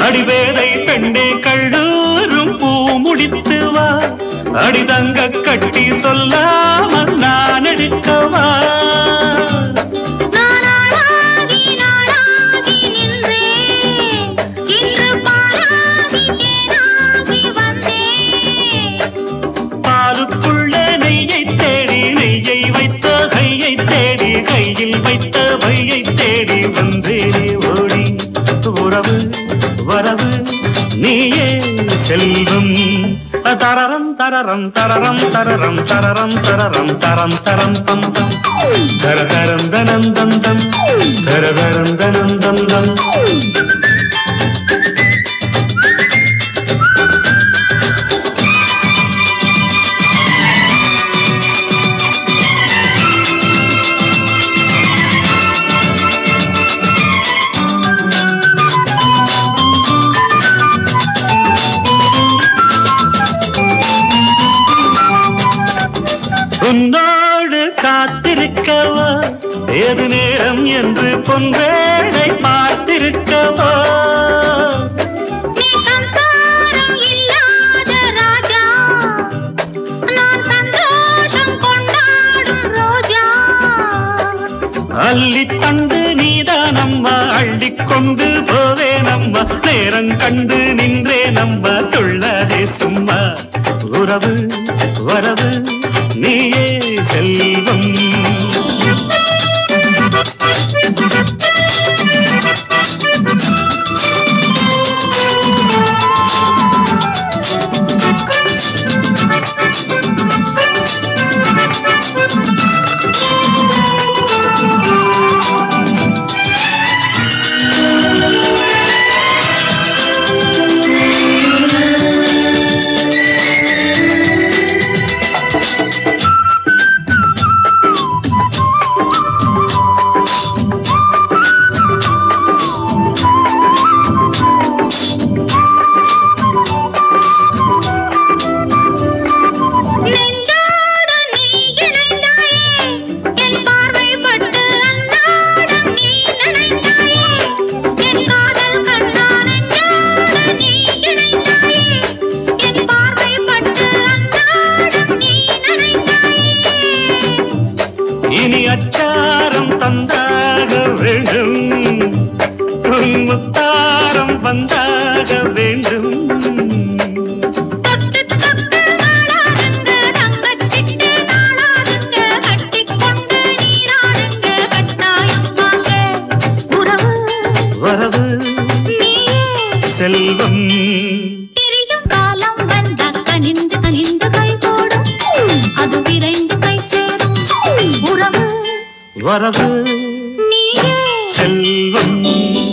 அடிவேதை பெண்ணே கள்ளூரும் பூ முடித்து வா அடிதங்க கட்டி சொல்லாமல் நான் எடுக்கவா நானாகி நானாகி நின்றேன் இன்று பாலாகி தேனாகி வந்தேன் பாலுக்குள்ளே நெய்யை தேடி நெய்யை வைத்த கையை தேடி கையில் வைத்த வையை தேடி வந்தேனே ஓடி உறவு வரவு நீயே செல்வம் தரரம் தரரம் தரரம் தரரம் தரரம் தரரம் தரம் தரம் தம் தம் தர தரம் தனம் தம் தம் தர தரம் தனம் தம் தம் உன்னோடு காத்திருக்கவா ஏது நேரம் என்று பொன்வேளை பார்த்திருக்கவா நீ சம்சாரம் இல்லாத ராஜா நான் சந்தோஷம் கொண்டாடும் ரோஜா அள்ளி தந்து நீதான் அம்மா அள்ளிக்கொண்டு போவே நம்ம நேரம் கண்டு நின்றே நம்ம துள்ளதே சும்மா உறவு வரவு நீயே செல்வம் நெஞ்சோடு நீ இணைந்தாயே என் பார்வை பட்டு அன்றாடம் நீ நினைத்தாயே என் காதல் கண்ணா நெஞ்சோடு நீ இணைந்தாயே என் பார்வை பட்டு அன்றாடம் நீ நினைத்தாயே இனி அச்சாரம் தந்தாக வேண்டும் உன் முத்தாரம் வந்தாக வேண்டும் தொட்டு தொட்டு நாளாதுங்க தங்கச்சிட்டு நாளாதுங்க கட்டிக்கொண்டு நீராடுங்க கட்டாயம் வாங்க உறவு வரவு நீயே செல்வம் பிரியும் காலம் வந்த கனிந்து கனிந்து கை போடும் அது விரைந்து கை சேரும் உறவு வரவு நீயே செல்வம்